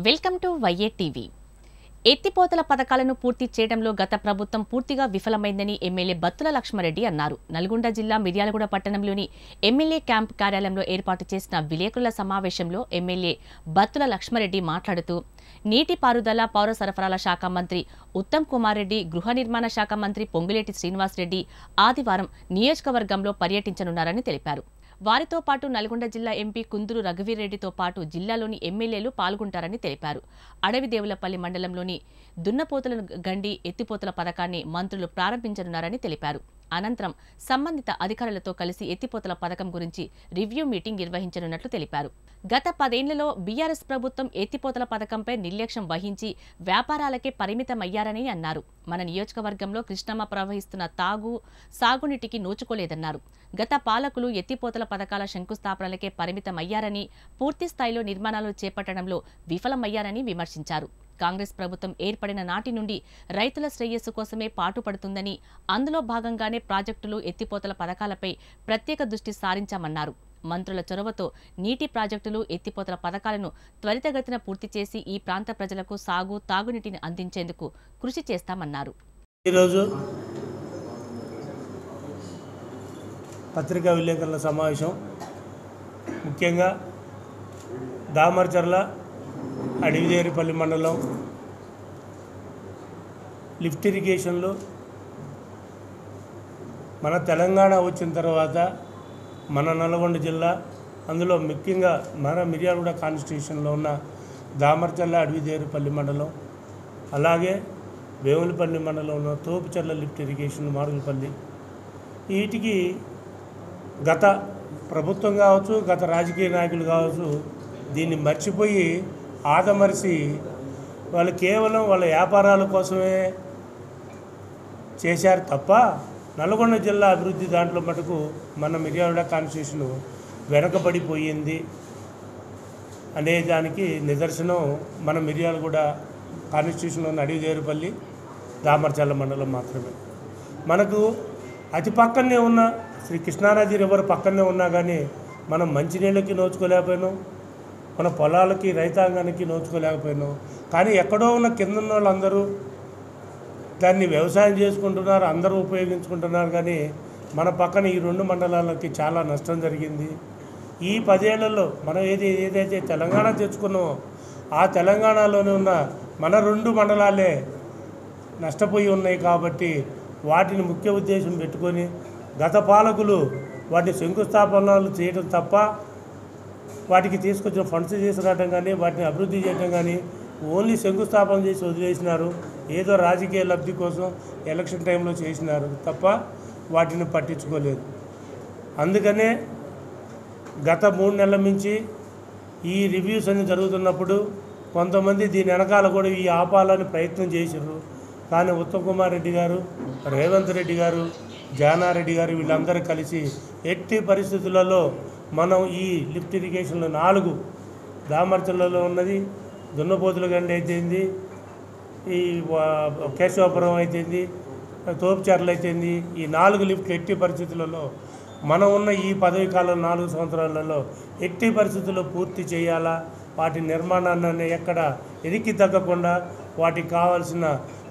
welcome to వైఏ TV ఎత్తిపోతల పథకాలను పూర్తి చేయడంలో గత ప్రభుత్వం పూర్తిగా విఫలమైందని ఎమ్మెల్యే బత్తుల లక్ష్మారెడ్డి అన్నారు నల్గొండ జిల్లా మిర్యాలగూడ పట్టణంలోని ఎమ్మెల్యే క్యాంప్ కార్యాలయంలో ఏర్పాటు చేసిన విలేకరుల సమావేశంలో ఎమ్మెల్యే బత్తుల లక్ష్మారెడ్డి మాట్లాడుతూ నీటిపారుదల పౌర సరఫరాల శాఖ మంత్రి ఉత్తమ్ కుమార్ రెడ్డి గృహ నిర్మాణ శాఖ మంత్రి పొంగులేటి శ్రీనివాసరెడ్డి ఆదివారం నియోజకవర్గంలో పర్యటించనున్నారని తెలిపారు వారితో పాటు నల్గొండ జిల్లా ఎంపీ కుందూరు రఘువీర్రెడ్డితో పాటు జిల్లాలోని ఎమ్మెల్యేలు పాల్గొంటారని తెలిపారు అడవిదేవులపల్లి మండలంలోని దున్నపోతుల గండి ఎత్తిపోతల పథకాన్ని మంత్రులు ప్రారంభించనున్నారని తెలిపారు అనంతరం సంబంధిత అధికారులతో కలిసి ఎత్తిపోతల పథకం గురించి రివ్యూ మీటింగ్ నిర్వహించనున్నట్లు తెలిపారు గత పదేళ్లలో బీఆర్ఎస్ ప్రభుత్వం ఎత్తిపోతల పథకంపై నిర్లక్ష్యం వహించి వ్యాపారాలకే పరిమితమయ్యారని అన్నారు మన నియోజకవర్గంలో కృష్ణమ్మ ప్రవహిస్తున్న తాగు సాగునీటికి నోచుకోలేదన్నారు గత పాలకులు ఎత్తిపోతల పథకాల శంకుస్థాపనలకే పరిమితమయ్యారని పూర్తి స్థాయిలో నిర్మాణాలు చేపట్టడంలో విఫలమయ్యారని విమర్శించారు కాంగ్రెస్ ప్రభుత్వం ఏర్పడిన నాటి నుండి రైతుల శ్రేయస్సు కోసమే పాటుపడుతుందని అందులో భాగంగానే ప్రాజెక్టులు ఎత్తిపోతల పథకాలపై ప్రత్యేక దృష్టి సారించామన్నారు మంత్రుల చొరవతో నీటి ప్రాజెక్టులు ఎత్తిపోతల పథకాలను త్వరితగతిన పూర్తి చేసి ఈ ప్రాంత ప్రజలకు సాగు తాగునీటిని అందించేందుకు కృషి చేస్తామన్నారు ఈరోజు పత్రికా విలేకరుల సమావేశం ముఖ్యంగా దామర్చర్ల అడవిదేరిపల్లి మండలం లిఫ్ట్ ఇరిగేషన్లో మన తెలంగాణ వచ్చిన తర్వాత మన నల్గొండ జిల్లా అందులో ముఖ్యంగా మన మిర్యాలగూడ కాన్స్టిట్యూషన్లో ఉన్న దామర్చర్ల అడవిదేరిపల్లి మండలం అలాగే వేములపల్లి మండలంలో తోపుచర్ల లిఫ్ట్ ఇరిగేషన్ మాడుగులపల్లి వీటికి గత ప్రభుత్వం కావచ్చు గత రాజకీయ నాయకులు కావచ్చు దీన్ని మర్చిపోయి ఆదమరిసి వాళ్ళు కేవలం వాళ్ళ వ్యాపారాల కోసమే చేశారు తప్ప నల్గొండ జిల్లా అభివృద్ధి దాంట్లో మటుకు మన మిర్యాలగూడ కాన్స్టిట్యూషన్ వెనకబడిపోయింది అనే దానికి నిదర్శనం మన మిర్యాలగూడ కాన్స్టిట్యూషన్లో ఉన్న అడివిదేరుపల్లి దామర్చల్ల మండలం మాత్రమే మనకు అతి పక్కనే ఉన్న శ్రీ కృష్ణానది రివర్ పక్కనే ఉన్నా కానీ మనం మంచినీళ్ళకి నోచుకోలేకపోయినాం మన పొలాలకి రైతాంగానికి నోచుకోలేకపోయినాం కానీ ఎక్కడో ఉన్న కింద ఉన్న వాళ్ళందరూ దాన్ని వ్యవసాయం చేసుకుంటున్నారు అందరూ ఉపయోగించుకుంటున్నారు కానీ మన పక్కన ఈ రెండు మండలాలకి చాలా నష్టం జరిగింది ఈ పదేళ్లలో మనం ఏది ఏదైతే తెలంగాణ తెచ్చుకున్నామో ఆ తెలంగాణలోనే ఉన్న మన రెండు మండలాలే నష్టపోయి ఉన్నాయి కాబట్టి వాటిని ముఖ్య ఉద్దేశం పెట్టుకొని గత పాలకులు వాటిని శంకుస్థాపనలు చేయడం తప్ప వాటికి తీసుకొచ్చిన ఫండ్స్ తీసుకురావడం కానీ వాటిని అభివృద్ధి చేయడం కానీ ఓన్లీ శంకుస్థాపన చేసి వదిలేసినారు ఏదో రాజకీయ లబ్ధి కోసం ఎలక్షన్ టైంలో చేసినారు తప్ప వాటిని పట్టించుకోలేదు అందుకనే గత మూడు నెలల నుంచి ఈ రివ్యూస్ అన్ని జరుగుతున్నప్పుడు కొంతమంది దీని వెనకాల కూడా ఈ ఆపాలని ప్రయత్నం చేశారు కానీ ఉత్తమ్ కుమార్ రెడ్డి గారు రేవంత్ రెడ్డి గారు జానారెడ్డి గారు వీళ్ళందరూ కలిసి ఎట్టి పరిస్థితులలో మనం ఈ లిఫ్ట్ ఇరిగేషన్లో నాలుగు దామర్చలలో ఉన్నది దున్నపోతుల గండి అయితేంది ఈ వా- కేశవాపురం అయితేంది తోపుచర్లు అయితేంది ఈ నాలుగు లిఫ్ట్లు ఎట్టి పరిస్థితులలో మనం ఉన్న ఈ పదవి కాలం నాలుగు సంవత్సరాలలో ఎట్టి పరిస్థితుల్లో పూర్తి చేయాలా వాటి నిర్మాణాన్ని ఎక్కడ ఎదికి తగ్గకుండా వాటికి కావాల్సిన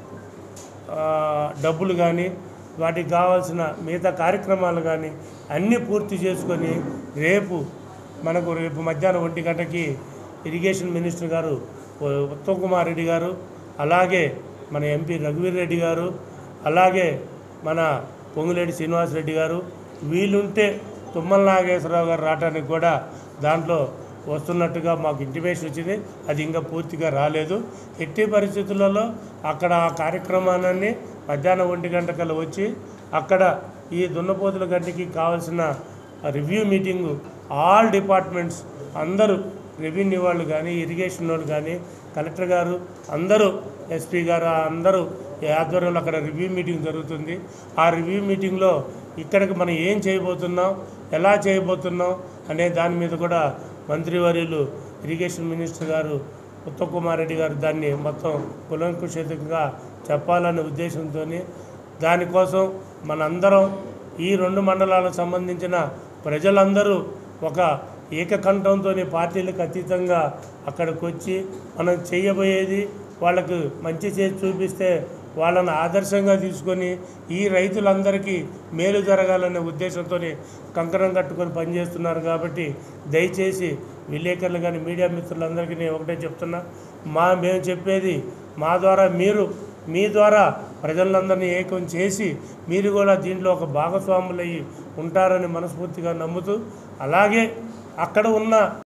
ఆ, డబ్బులు కానీ వాటికి కావాల్సిన మిగతా కార్యక్రమాలు కానీ అన్నీ పూర్తి చేసుకొని రేపు మనకు రేపు మధ్యాహ్నం ఒంటి గంటకి ఇరిగేషన్ మినిస్టర్ గారు ఉ- ఉత్తమ్ కుమార్ రెడ్డి గారు అలాగే మన ఎంపీ రఘువీర్ రెడ్డి గారు అలాగే మన పొంగులేటి శ్రీనివాసరెడ్డి గారు వీలుంటే తుమ్మల నాగేశ్వరరావు గారు రావడానికి కూడా దాంట్లో వస్తున్నట్టుగా మాకు ఇంటిమేషన్ వచ్చింది అది ఇంకా పూర్తిగా రాలేదు ఎట్టి పరిస్థితులలో అక్కడ ఆ కార్యక్రమాన్ని మధ్యాహ్నం ఒంటి గంటకల్లా వచ్చి అక్కడ ఈ దున్నపోతుల గంటకి కావాల్సిన రివ్యూ మీటింగు ఆల్ డిపార్ట్మెంట్స్ అందరూ రెవెన్యూ వాళ్ళు కానీ ఇరిగేషన్ వాళ్ళు కానీ కలెక్టర్ గారు అందరూ ఎస్పీ గారు అందరూ ఈ ఆధ్వర్యంలో అక్కడ రివ్యూ మీటింగ్ జరుగుతుంది ఆ రివ్యూ మీటింగ్లో ఇక్కడికి మనం ఏం చేయబోతున్నాం ఎలా చేయబోతున్నాం అనే దాని మీద కూడా మంత్రివర్యులు ఇరిగేషన్ మినిస్టర్ గారు ఉత్తమ్ కుమార్ రెడ్డి గారు దాన్ని మొత్తం కులంకుషితంగా చెప్పాలనే ఉద్దేశంతో దానికోసం మనందరం ఈ రెండు మండలాలకు సంబంధించిన ప్రజలందరూ ఒక ఏకకంఠంతో పార్టీలకు అతీతంగా అక్కడికి వచ్చి మనం చేయబోయేది వాళ్ళకు మంచి చేసి చూపిస్తే వాళ్ళని ఆదర్శంగా తీసుకొని ఈ రైతులందరికీ మేలు జరగాలనే ఉద్దేశంతో కంకణం కట్టుకొని పనిచేస్తున్నారు కాబట్టి దయచేసి విలేకరులు కానీ మీడియా మిత్రులందరికీ నేను ఒకటే చెప్తున్నా మా మేము చెప్పేది మా ద్వారా మీరు మీ ద్వారా ప్రజలందరినీ ఏకం చేసి మీరు కూడా దీంట్లో ఒక భాగస్వాములయ్యి ఉంటారని మనస్ఫూర్తిగా నమ్ముతూ అలాగే అక్కడ ఉన్న